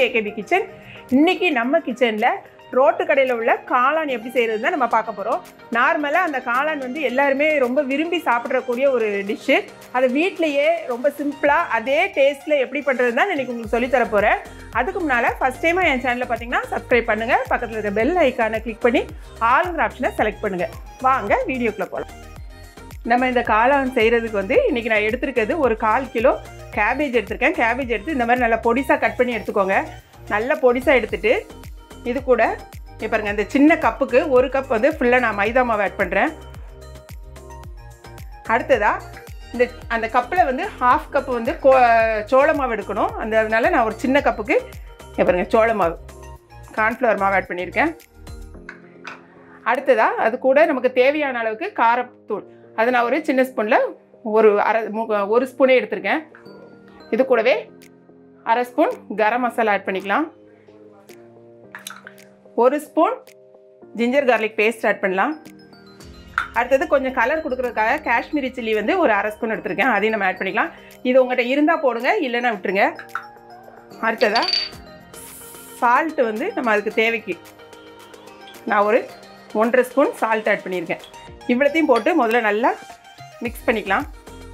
AKP kitchen இன்னைக்கு நம்ம கிச்சனில் ரோட்டு கடையில் உள்ள காளான் எப்படி செய்கிறது தான் நம்ம பார்க்க போகிறோம் நார்மலாக அந்த காளான் வந்து எல்லாருமே ரொம்ப விரும்பி சாப்பிட்றக்கூடிய ஒரு டிஷ்ஷு அதை வீட்லேயே ரொம்ப சிம்பிளாக அதே டேஸ்ட்டில் எப்படி பண்ணுறது தான் இன்னைக்கு உங்களுக்கு சொல்லித் தர போகிறேன் அதுக்கு முன்னால் ஃபஸ்ட் டைமாக என் சேனலில் பார்த்தீங்கன்னா சப்ஸ்கிரைப் பண்ணுங்கள் பக்கத்தில் இருக்க பெல் ஐக்கானை கிளிக் பண்ணி ஆளுங்கிற ஆப்ஷனை செலக்ட் பண்ணுங்கள் வாங்க வீடியோக்குள்ளே போகலாம் நம்ம இந்த காளான் செய்கிறதுக்கு வந்து இன்றைக்கி நான் எடுத்திருக்கிறது ஒரு கால் கிலோ கேபேஜ் எடுத்திருக்கேன் கேபேஜ் எடுத்து இந்த மாதிரி நல்லா பொடிசாக கட் பண்ணி எடுத்துக்கோங்க நல்லா பொடிசாக எடுத்துட்டு இது கூட இப்போ பாருங்க இந்த சின்ன கப்புக்கு ஒரு கப் வந்து ஃபுல்லாக நான் மைதா மாவு ஆட் பண்ணுறேன் அடுத்ததாக இந்த அந்த கப்பில் வந்து ஹாஃப் கப் வந்து கோ சோள மாவு எடுக்கணும் அந்த அதனால நான் ஒரு சின்ன கப்புக்கு இங்க பாருங்க சோள மாவு கார்ன்ஃப்ளவர் மாவு ஆட் பண்ணியிருக்கேன் அடுத்ததாக அது கூட நமக்கு தேவையான அளவுக்கு காரத்தூள் அது நான் ஒரு சின்ன ஸ்பூனில் ஒரு அரை மு- ஒரு ஸ்பூனே எடுத்திருக்கேன் இது கூடவே அரை ஸ்பூன் கரம் மசாலா ஆட் பண்ணிக்கலாம் ஒரு spoon ginger garlic paste add பண்ணலாம் அடுத்தது கொஞ்சம் கலர் கொடுக்குறதுக்காக காஷ்மீரி சில்லி வந்து ஒரு அரை ஸ்பூன் எடுத்திருக்கேன் அதையும் நம்ம ஆட் பண்ணிக்கலாம் இது உங்கள்கிட்ட இருந்தால் போடுங்க இல்லைன்னா விட்டுருங்க அடுத்ததாக சால்ட்டு வந்து நம்ம அதுக்கு தேவைக்கு நான் ஒரு ஒன்றரை ஸ்பூன் சால்ட் ஆட் பண்ணியிருக்கேன் இவ்வளோத்தையும் போட்டு முதல்ல நல்லா மிக்ஸ் பண்ணிக்கலாம்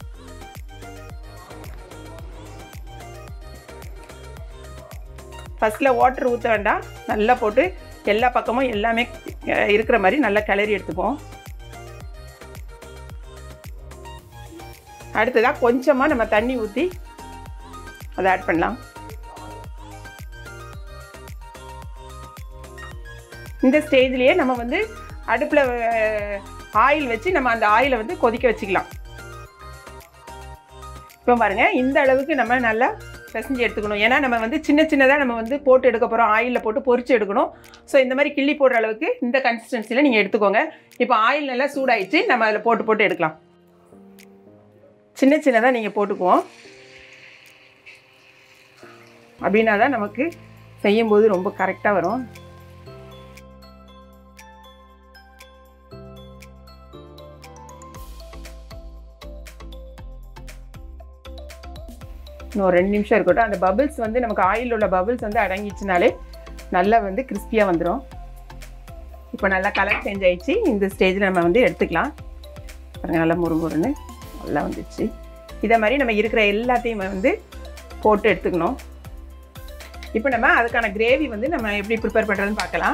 ஃபஸ்ட்டில் வாட்டர் ஊற்ற வேண்டாம் நல்லா போட்டு எல்லா பக்கமும் எல்லாமே அஹ், இருக்கிற மாதிரி நல்லா கிளறி எடுத்துப்போம் அடுத்ததாக கொஞ்சமாக நம்ம தண்ணி ஊற்றி அதை ஆட் பண்ணலாம் இந்த ஸ்டேஜ்லேயே நம்ம வந்து அடுப்பில் ஆயில் வச்சு நம்ம அந்த ஆயிலை வந்து கொதிக்க வச்சுக்கலாம் இப்போ பாருங்க இந்த அளவுக்கு நம்ம நல்லா பிசைஞ்சு எடுத்துக்கணும் ஏன்னா நம்ம வந்து சின்ன சின்னதாக நம்ம வந்து போட்டு எடுக்க போகிறோம் ஆயிலில் போட்டு பொரிச்சு எடுக்கணும் ஸோ இந்த மாதிரி கிள்ளி போடுற அளவுக்கு இந்த கன்சிஸ்டன்சியில் நீங்கள் எடுத்துக்கோங்க இப்போ ஆயில் நல்லா சூடாயிடுச்சு நம்ம அதில் போட்டு போட்டு எடுக்கலாம் சின்ன சின்னதாக நீங்கள் போட்டுக்குவோம் அப்படின்னா தான் நமக்கு செய்யும்போது ரொம்ப கரெக்டாக வரும் இன்னும் ஒரு ரெண்டு நிமிஷம் இருக்கட்டும் அந்த பபிள்ஸ் வந்து நமக்கு ஆயில் உள்ள பபிள்ஸ் வந்து அடங்கிச்சுனாலே நல்லா வந்து கிறிஸ்பியாக வந்துடும் இப்போ நல்லா கலர் சேஞ்ச் ஆயிடுச்சு இந்த ஸ்டேஜில் நம்ம வந்து எடுத்துக்கலாம் பாருங்க நல்லா முறுமுறுன்னு நல்லா வந்துடுச்சு இதே மாதிரி நம்ம இருக்கிற எல்லாத்தையும் வந்து போட்டு எடுத்துக்கணும் இப்போ நம்ம அதுக்கான கிரேவி வந்து நம்ம எப்படி ப்ரிப்பேர் பண்ணுறதுன்னு பார்க்கலாம்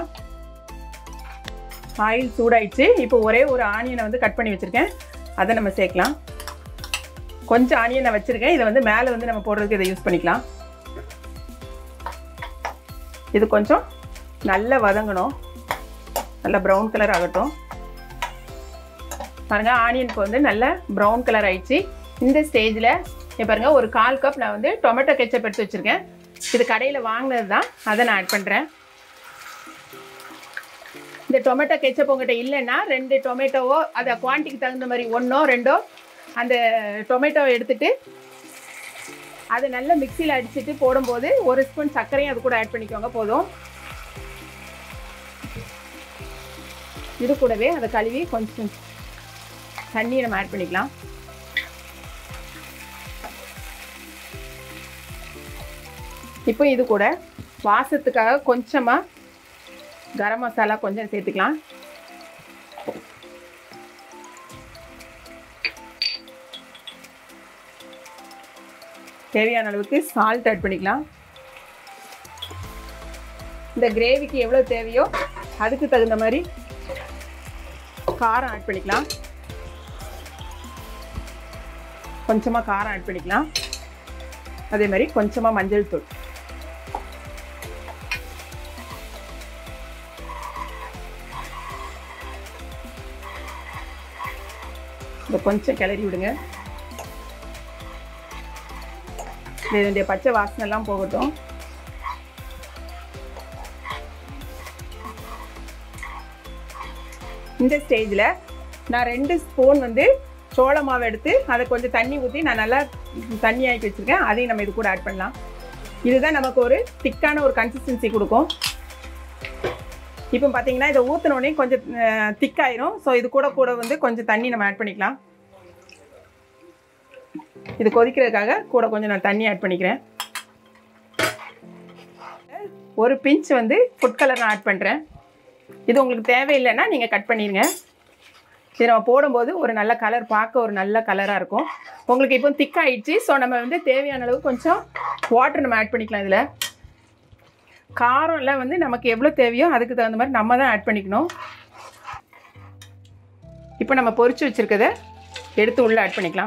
ஆயில் சூடாயிடுச்சு இப்போ ஒரே ஒரு ஆனியனை வந்து கட் பண்ணி வச்சுருக்கேன் அதை நம்ம சேர்க்கலாம் கொஞ்சம் ஆனியன் நான் வச்சுருக்கேன் இதை வந்து மேலே வந்து நம்ம போடுறதுக்கு இதை யூஸ் பண்ணிக்கலாம் இது கொஞ்சம் நல்லா வதங்கணும் நல்லா ப்ரௌன் கலர் ஆகட்டும் பாருங்க ஆனியன் இப்போ வந்து நல்ல ப்ரௌன் கலர் ஆயிடுச்சு இந்த ஸ்டேஜில் இப்போ பாருங்க ஒரு கால் கப் நான் வந்து டொமேட்டோ கெச்சப் எடுத்து வச்சுருக்கேன் இது கடையில் வாங்கினது தான் அதை நான் ஆட் பண்ணுறேன் இந்த டொமேட்டோ கெச்சப் உங்கள்கிட்ட இல்லைன்னா ரெண்டு டொமேட்டோவோ அதை குவான்டிட்டிக்கு தகுந்த மாதிரி ஒன்றோ ரெண்டோ அந்த டொமேட்டோவை எடுத்துட்டு அதை நல்லா மிக்சியில் அடிச்சுட்டு போடும்போது ஒரு ஸ்பூன் சர்க்கரையும் அது கூட ஆட் பண்ணிக்கோங்க போதும் இது கூடவே அதை கழுவி கொஞ்சம் தண்ணியை நம்ம ஆட் பண்ணிக்கலாம் இப்போ இது கூட வாசத்துக்காக கொஞ்சமாக கரம் மசாலா கொஞ்சம் சேர்த்துக்கலாம் தேவையான அளவுக்கு சால்ட் ஆட் பண்ணிக்கலாம் இந்த கிரேவிக்கு எவ்வளோ தேவையோ அதுக்கு தகுந்த மாதிரி காரம் ஆட் பண்ணிக்கலாம் கொஞ்சமாக காரம் ஆட் பண்ணிக்கலாம் அதே மாதிரி கொஞ்சமாக மஞ்சள் தூள் இதை கொஞ்சம் கிளறி விடுங்க இதனுடைய பச்சை வாசனை எல்லாம் போகட்டும் இந்த ஸ்டேஜில் நான் ரெண்டு ஸ்பூன் வந்து சோள மாவு எடுத்து அதை கொஞ்சம் தண்ணி ஊற்றி நான் நல்லா தண்ணி ஆக்கி வச்சுருக்கேன் அதையும் நம்ம இது கூட ஆட் பண்ணலாம் இதுதான் நமக்கு ஒரு திக்கான ஒரு கன்சிஸ்டன்சி கொடுக்கும் இப்போ பார்த்தீங்கன்னா இதை ஊற்றினோடனே கொஞ்சம் திக்காயிரும் ஸோ இது கூட கூட வந்து கொஞ்சம் தண்ணி நம்ம ஆட் பண்ணிக்கலாம் இது கொதிக்கிறதுக்காக கூட கொஞ்சம் நான் தண்ணி ஆட் பண்ணிக்கிறேன் ஒரு பிஞ்ச் வந்து ஃபுட் கலர் நான் ஆட் பண்ணுறேன் இது உங்களுக்கு தேவையில்லைன்னா நீங்கள் கட் பண்ணிடுங்க இது நம்ம போடும்போது ஒரு நல்ல கலர் பார்க்க ஒரு நல்ல கலராக இருக்கும் உங்களுக்கு இப்போ திக் ஆயிடுச்சு ஸோ நம்ம வந்து தேவையான அளவு கொஞ்சம் வாட்டர் நம்ம ஆட் பண்ணிக்கலாம் இதில் காரம்லாம் வந்து நமக்கு எவ்வளோ தேவையோ அதுக்கு தகுந்த மாதிரி நம்ம தான் ஆட் பண்ணிக்கணும் இப்போ நம்ம பொரிச்சு வச்சுருக்கதை எடுத்து உள்ளே ஆட் பண்ணிக்கலாம்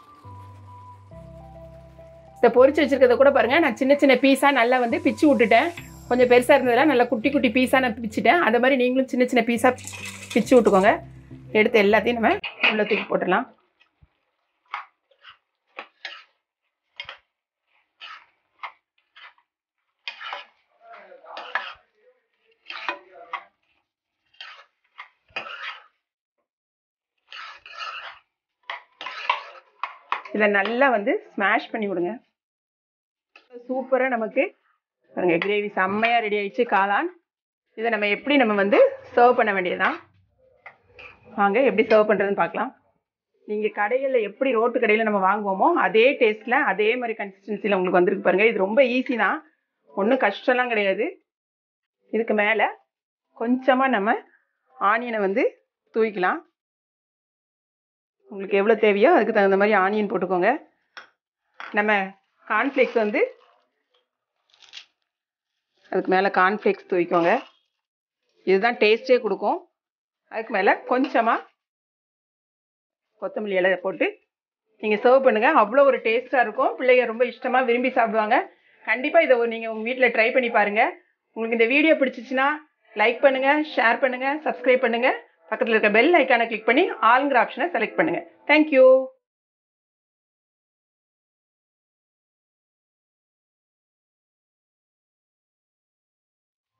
இந்த பொரிச்சு வச்சுருக்கத கூட பாருங்கள் நான் சின்ன சின்ன பீஸாக நல்லா வந்து பிச்சு விட்டுட்டேன் கொஞ்சம் பெருசாக இருந்ததெல்லாம் நல்லா குட்டி குட்டி பீஸாக நான் பிச்சுட்டேன் அந்த மாதிரி நீங்களும் சின்ன சின்ன பீஸாக பிச்சு விட்டுக்கோங்க எடுத்து எல்லாத்தையும் நம்ம உள்ளே தூக்கி போட்டுடலாம் இதை நல்லா வந்து ஸ்மாஷ் பண்ணி விடுங்க சூப்பராக நமக்கு பாருங்க கிரேவி செம்மையாக ரெடி ஆயிடுச்சு காளான் இதை நம்ம எப்படி நம்ம வந்து சர்வ் பண்ண வேண்டியதுதான் வாங்க எப்படி சர்வ் பண்ணுறதுன்னு பார்க்கலாம் நீங்கள் கடைகளில் எப்படி ரோட்டு கடையில் நம்ம வாங்குவோமோ அதே டேஸ்ட்டில் அதே மாதிரி கன்சிஸ்டன்சியில் உங்களுக்கு வந்திருக்கு பாருங்கள் இது ரொம்ப ஈஸி தான் ஒன்றும் கஷ்டம்லாம் கிடையாது இதுக்கு மேலே கொஞ்சமாக நம்ம ஆனியனை வந்து தூவிக்கலாம் உங்களுக்கு எவ்வளோ தேவையோ அதுக்கு தகுந்த மாதிரி ஆனியன் போட்டுக்கோங்க நம்ம கார்ன்ஃப்ளேக்ஸ் வந்து அதுக்கு மேலே கார்ன்ஃப்ளேக்ஸ் தூவிக்கோங்க இதுதான் டேஸ்ட்டே கொடுக்கும் அதுக்கு மேலே கொஞ்சமாக கொத்தமல்லி இலை போட்டு நீங்கள் சர்வ் பண்ணுங்கள் அவ்வளோ ஒரு டேஸ்ட்டாக இருக்கும் பிள்ளைங்க ரொம்ப இஷ்டமாக விரும்பி சாப்பிடுவாங்க கண்டிப்பாக இதை நீங்கள் உங்கள் வீட்டில் ட்ரை பண்ணி பாருங்கள் உங்களுக்கு இந்த வீடியோ பிடிச்சிச்சின்னா லைக் பண்ணுங்கள் ஷேர் பண்ணுங்கள் சப்ஸ்கிரைப் பண்ணுங்கள் பக்கத்தில் இருக்க பெல் ஐக்கானை கிளிக் பண்ணி ஆளுங்கிற ஆப்ஷனை செலக்ட் பண்ணுங்கள் தேங்க்யூ